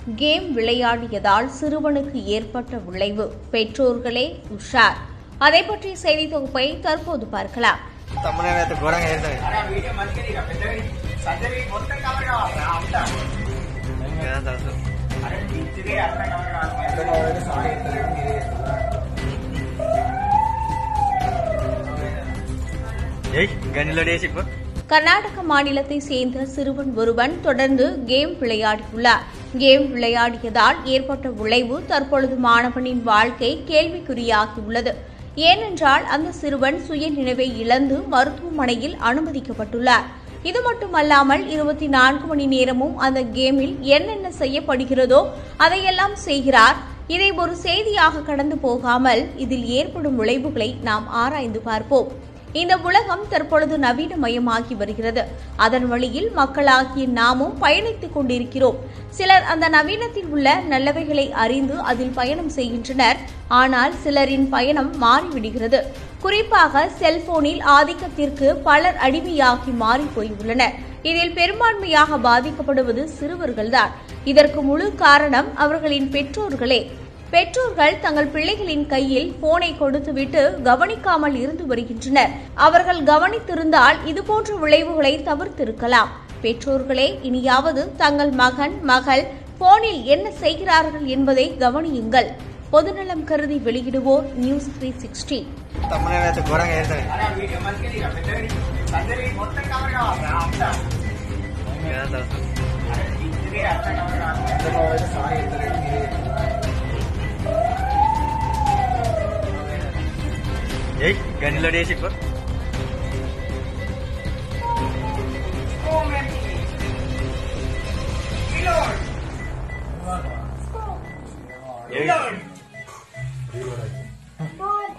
game விளையாடியதால் சிறுவனுக்கு ஏற்பட்ட விளைவு பெற்றோர்களே உஷார் அதை பற்றிய செய்தி தொகுப்பை தற்போது பார்க்கலாம் తమ్మునే అయితే ఘోరంగా చేస్తాడు కదా తెలుసు ஏய் கண்ணிலோட ஏசிப்போ கர்நாடக மாநிலத்தை சேர்ந்த சிறுவன் ஒருவன் தொடர்ந்து கேம் விளையாடியுள்ளார் கேம் விளையாடியதால் ஏற்பட்ட விளைவு தற்பொழுது மாணவனின் வாழ்க்கை கேள்விக்குறியாகியுள்ளது ஏனென்றால் அந்த சிறுவன் சுய நினைவை இழந்து மருத்துவமனையில் அனுமதிக்கப்பட்டுள்ளார் இது மட்டுமல்லாமல் இருபத்தி நான்கு மணி நேரமும் அந்த கேமில் என்னென்ன செய்யப்படுகிறதோ அதையெல்லாம் செய்கிறார் இதை ஒரு செய்தியாக கடந்து போகாமல் இதில் ஏற்படும் விளைவுகளை நாம் ஆராய்ந்து பார்ப்போம் இந்த உலகம் தற்பொழுது நவீனமயமாகி வருகிறது அதன் வழியில் மக்களாகிய நாமும் பயணித்துக் கொண்டிருக்கிறோம் சிலர் அந்த நவீனத்தில் உள்ள நல்லவைகளை அறிந்து அதில் பயணம் செய்கின்றனர் ஆனால் சிலரின் பயணம் மாறிவிடுகிறது குறிப்பாக செல்போனில் ஆதிக்கத்திற்கு பலர் அடிமையாகி மாறி போயுள்ளனர் இதில் பெரும்பான்மையாக பாதிக்கப்படுவது சிறுவர்கள்தான் இதற்கு முழு காரணம் அவர்களின் பெற்றோர்களே பெற்றோர்கள் தங்கள் பிள்ளைகளின் கையில் போனை கொடுத்துவிட்டு கவனிக்காமல் இருந்து வருகின்றனர் அவர்கள் கவனித்திருந்தால் இதுபோன்ற விளைவுகளை தவிர்த்திருக்கலாம் பெற்றோர்களே இனியாவது தங்கள் மகன் மகள் போனில் என்ன செய்கிறார்கள் என்பதை கவனியுங்கள் பொதுநலம் கருதி வெளியிடுவோர் நியூஸ் த்ரீ சிக்ஸ்டி తమ్మునే అయితే ఘోరంగా చేస్తాడు కదా తెలుసు ఏయ్ గండిలోడ ఏసిప్పో ఏయ్